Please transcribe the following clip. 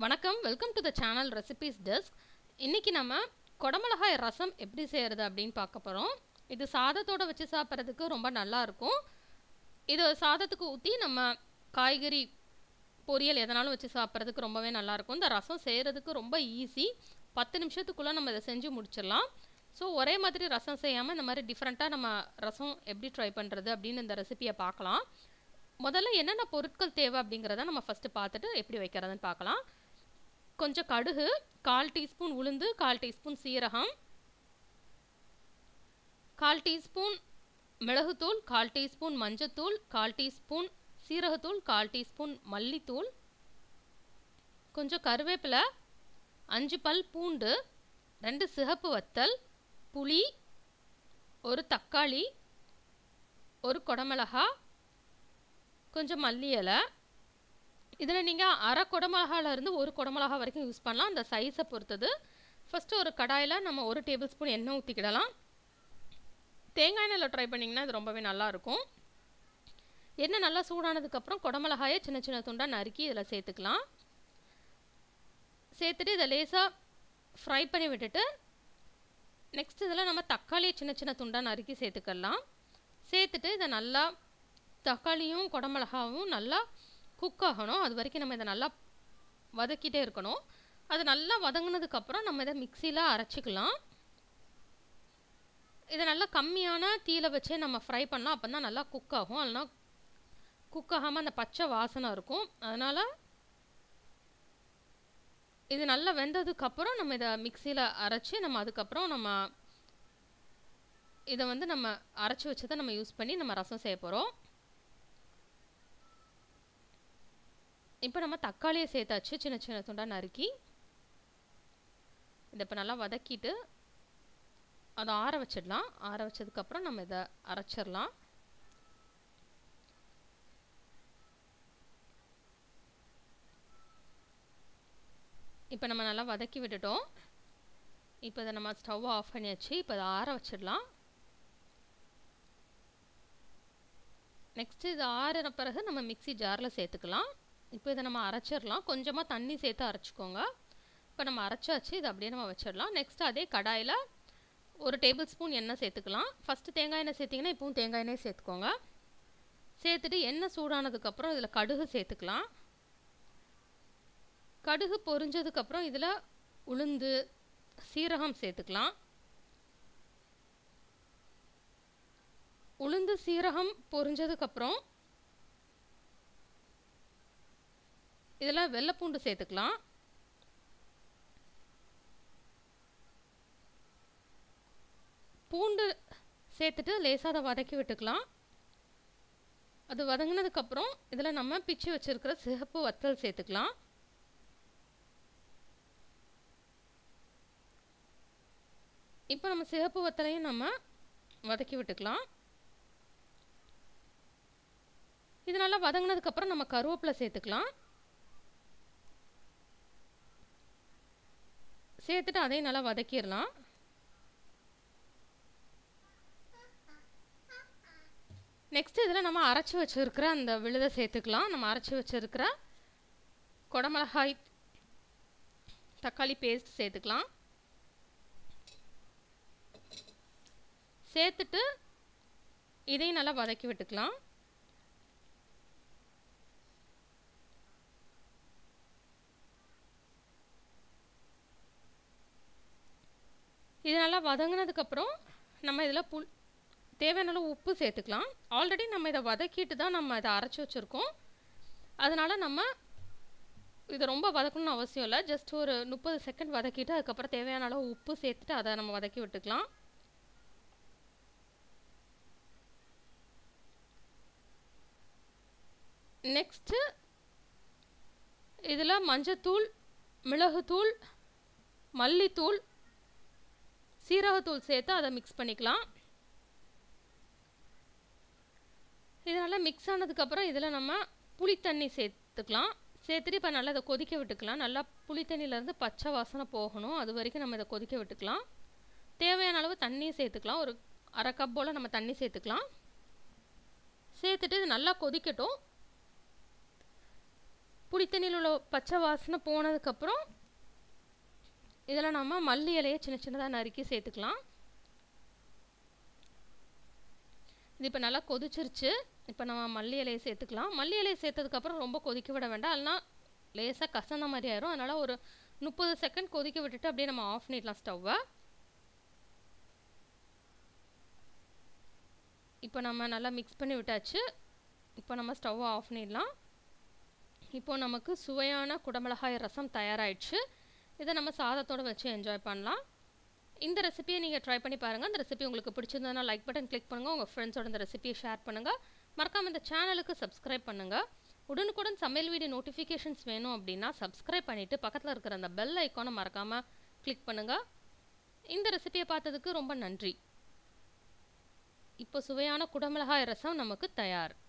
வணக்கம் welcome to the channel recipes desk இன்றைக்கி நம்ம குடமிளகாய் ரசம் எப்படி செய்கிறது அப்படின்னு பார்க்க போகிறோம் இது சாதத்தோடு வச்சு சாப்பிட்றதுக்கு ரொம்ப நல்லா இருக்கும் இது சாதத்துக்கு ஊற்றி நம்ம காய்கறி பொரியல் எதனாலும் வச்சு சாப்பிட்றதுக்கு ரொம்பவே நல்லாயிருக்கும் இந்த ரசம் செய்கிறதுக்கு ரொம்ப ஈஸி பத்து நிமிஷத்துக்குள்ளே நம்ம இதை செஞ்சு முடிச்சிடலாம் ஸோ ஒரே மாதிரி ரசம் செய்யாமல் இந்த மாதிரி டிஃப்ரெண்ட்டாக நம்ம ரசம் எப்படி ட்ரை பண்ணுறது அப்படின்னு இந்த ரெசிபியை பார்க்கலாம் முதல்ல என்னென்ன பொருட்கள் தேவை அப்படிங்கிறத நம்ம ஃபஸ்ட்டு பார்த்துட்டு எப்படி வைக்கிறதுன்னு பார்க்கலாம் கொஞ்சம் கடுகு கால் டீஸ்பூன் உளுந்து கால் டீஸ்பூன் சீரகம் கால் டீஸ்பூன் மிளகுத்தூள் கால் டீஸ்பூன் மஞ்சத்தூள் கால் டீஸ்பூன் சீரகத்தூள் கால் டீஸ்பூன் மல்லித்தூள் கொஞ்சம் கருவேப்பிலை அஞ்சு பல் பூண்டு ரெண்டு சிகப்பு வத்தல் புளி ஒரு தக்காளி ஒரு குடமிளகா கொஞ்சம் மல்லி இலை இதில் நீங்கள் அரை குடமிளகாலேருந்து ஒரு குடமிளகா வரைக்கும் யூஸ் பண்ணலாம் அந்த சைஸை பொறுத்தது ஃபஸ்ட்டு ஒரு கடாயில் நம்ம ஒரு டேபிள் ஸ்பூன் எண்ணெய் ஊற்றிக்கிடலாம் தேங்காய் எண்ணெயில் ட்ரை பண்ணிங்கன்னா இது ரொம்பவே நல்லாயிருக்கும் எண்ணெய் நல்லா சூடானதுக்கப்புறம் குடமிளகாயை சின்ன சின்ன துண்டாக நறுக்கி இதில் சேர்த்துக்கலாம் சேர்த்துட்டு இதை லேசாக ஃப்ரை பண்ணி விட்டுட்டு நெக்ஸ்ட் இதில் நம்ம தக்காளியை சின்ன சின்ன துண்டாக நறுக்கி சேர்த்துக்கலாம் சேர்த்துட்டு இதை நல்லா தக்காளியும் குடமிளகாவும் நல்லா குக் ஆகணும் அது வரைக்கும் நம்ம இதை நல்லா வதக்கிட்டே இருக்கணும் அது நல்லா வதங்கினதுக்கப்புறம் நம்ம இதை மிக்சியில் அரைச்சிக்கலாம் இதை நல்லா கம்மியான தீயில வச்சே நம்ம ஃப்ரை பண்ணலாம் அப்போ தான் நல்லா குக் ஆகும் இல்லைனா குக் ஆகாமல் அந்த பச்சை வாசனை இருக்கும் அதனால் இது நல்லா வெந்ததுக்கப்புறம் நம்ம இதை மிக்சியில் அரைச்சி நம்ம அதுக்கப்புறம் நம்ம இதை வந்து நம்ம அரைச்சி வச்சதை நம்ம யூஸ் பண்ணி நம்ம ரசம் செய்ய போகிறோம் இப்போ நம்ம தக்காளியை சேர்த்தாச்சு சின்ன சின்ன துண்டாக நறுக்கி இதை இப்போ நல்லா வதக்கிட்டு அதை ஆற வச்சிடலாம் ஆற வச்சதுக்கப்புறம் நம்ம இதை அரைச்சிடலாம் இப்போ நம்ம நல்லா வதக்கி விட்டுட்டோம் இப்போ இதை நம்ம ஸ்டவ் ஆஃப் பண்ணியாச்சு இப்போ இதை ஆற வச்சிடலாம் நெக்ஸ்ட்டு இது ஆறின பிறகு நம்ம மிக்சி ஜாரில் சேர்த்துக்கலாம் இப்போ இதை நம்ம அரைச்சிடலாம் கொஞ்சமாக தண்ணி சேர்த்து அரைச்சிக்கோங்க இப்போ நம்ம அரைச்சாச்சு இதை அப்படியே நம்ம வச்சிடலாம் நெக்ஸ்ட் அதே கடாயில் ஒரு டேபிள் ஸ்பூன் எண்ணெய் சேர்த்துக்கலாம் ஃபஸ்ட்டு தேங்காய் எண்ணெய் சேர்த்திங்கன்னா இப்போவும் தேங்காய் எண்ணெய் சேர்த்துக்கோங்க சேர்த்துட்டு எண்ணெய் சூடானதுக்கப்புறம் இதில் கடுகு சேர்த்துக்கலாம் கடுகு பொரிஞ்சதுக்கப்புறம் இதில் உளுந்து சீரகம் சேர்த்துக்கலாம் உளுந்து சீரகம் பொரிஞ்சதுக்கப்புறம் இதில் வெள்ளைப்பூண்டு சேர்த்துக்கலாம் பூண்டு சேர்த்துட்டு லேசாக அதை வதக்கி விட்டுக்கலாம் அது வதங்கினதுக்கப்புறம் இதில் நம்ம பிச்சு வச்சுருக்கிற சிகப்பு வத்தல் சேர்த்துக்கலாம் இப்போ நம்ம சிகப்பு வத்தலையும் நம்ம வதக்கி விட்டுக்கலாம் இது நல்லா வதங்கினதுக்கப்புறம் நம்ம கருவேப்பிலை சேர்த்துக்கலாம் சேர்த்துட்டு அதையும் நல்லா வதக்கிடலாம் நெக்ஸ்ட் இதில் நம்ம அரைச்சி வச்சுருக்கிற அந்த விழுதை சேர்த்துக்கலாம் நம்ம அரைச்சி வச்சுருக்கிற குடமிளகாய் தக்காளி பேஸ்ட் சேர்த்துக்கலாம் சேர்த்துட்டு இதையும் நல்லா வதக்கி விட்டுக்கலாம் இது நல்லா வதங்கினதுக்கப்புறம் நம்ம இதில் புல் தேவையான அளவு உப்பு சேர்த்துக்கலாம் ஆல்ரெடி நம்ம இதை வதக்கிட்டு தான் நம்ம இதை அரைச்சி வச்சுருக்கோம் அதனால் நம்ம இதை ரொம்ப வதக்கணும்னு அவசியம் இல்லை ஜஸ்ட் ஒரு முப்பது செகண்ட் வதக்கிட்டு அதுக்கப்புறம் தேவையான அளவு உப்பு சேர்த்துட்டு அதை நம்ம வதக்கி விட்டுக்கலாம் நெக்ஸ்ட்டு இதில் மஞ்சத்தூள் மிளகுத்தூள் மல்லித்தூள் சீரகத்தூள் சேர்த்து அதை மிக்ஸ் பண்ணிக்கலாம் இதனால் மிக்ஸ் ஆனதுக்கப்புறம் இதில் நம்ம புளித்தண்ணி சேர்த்துக்கலாம் சேர்த்துட்டு இப்போ நல்லா இதை கொதிக்க விட்டுக்கலாம் நல்லா புளித்தண்ணிலேருந்து பச்சை வாசனை போகணும் அது வரைக்கும் நம்ம இதை கொதிக்க விட்டுக்கலாம் தேவையான அளவு தண்ணியும் சேர்த்துக்கலாம் ஒரு அரை கப் போல் நம்ம தண்ணி சேர்த்துக்கலாம் சேர்த்துட்டு இது நல்லா கொதிக்கட்டும் புளித்தண்ணியில் உள்ள பச்சை வாசனை போனதுக்கப்புறம் இதில் நம்ம மல்லி இலையை சின்ன சின்னதாக நறுக்கி சேர்த்துக்கலாம் இது இப்போ நல்லா கொதிச்சிருச்சு இப்போ நம்ம மல்லி இலையை சேர்த்துக்கலாம் மல்லி இலையை சேர்த்ததுக்கப்புறம் ரொம்ப கொதிக்க விட வேண்டாம் இல்லைனா லேசாக கசந்த மாதிரி ஆயிரும் அதனால் ஒரு முப்பது செகண்ட் கொதிக்க விட்டுட்டு அப்படியே நம்ம ஆஃப் பண்ணிடலாம் ஸ்டவ்வை இப்போ நம்ம நல்லா மிக்ஸ் பண்ணி விட்டாச்சு இப்போ நம்ம ஸ்டவ்வை ஆஃப் பண்ணிடலாம் இப்போ நமக்கு சுவையான குடமிளகாய் ரசம் தயாராகிடுச்சு இதை நம்ம சாதத்தோடு வச்சு என்ஜாய் பண்ணலாம் இந்த ரெசிபியை நீங்கள் ட்ரை பண்ணி பாருங்கள் இந்த ரெசிபி உங்களுக்கு பிடிச்சிருந்ததுன்னா லைக் பட்டன் கிளிக் பண்ணுங்கள் உங்கள் ஃப்ரெண்ட்ஸோட இந்த ரெசிபியை ஷேர் பண்ணுங்கள் மறக்காமல் இந்த சேனலுக்கு சப்ஸ்கிரைப் பண்ணுங்கள் உடனுக்குடன் சமையல் வீடியோ நோட்டிஃபிகேஷன்ஸ் வேணும் அப்படின்னா சப்ஸ்கிரைப் பண்ணிவிட்டு பக்கத்தில் இருக்கிற அந்த பெல் ஐக்கானை மறக்காமல் கிளிக் பண்ணுங்கள் இந்த ரெசிபியை பார்த்ததுக்கு ரொம்ப நன்றி இப்போ சுவையான குடமிளகாய் ரசம் நமக்கு தயார்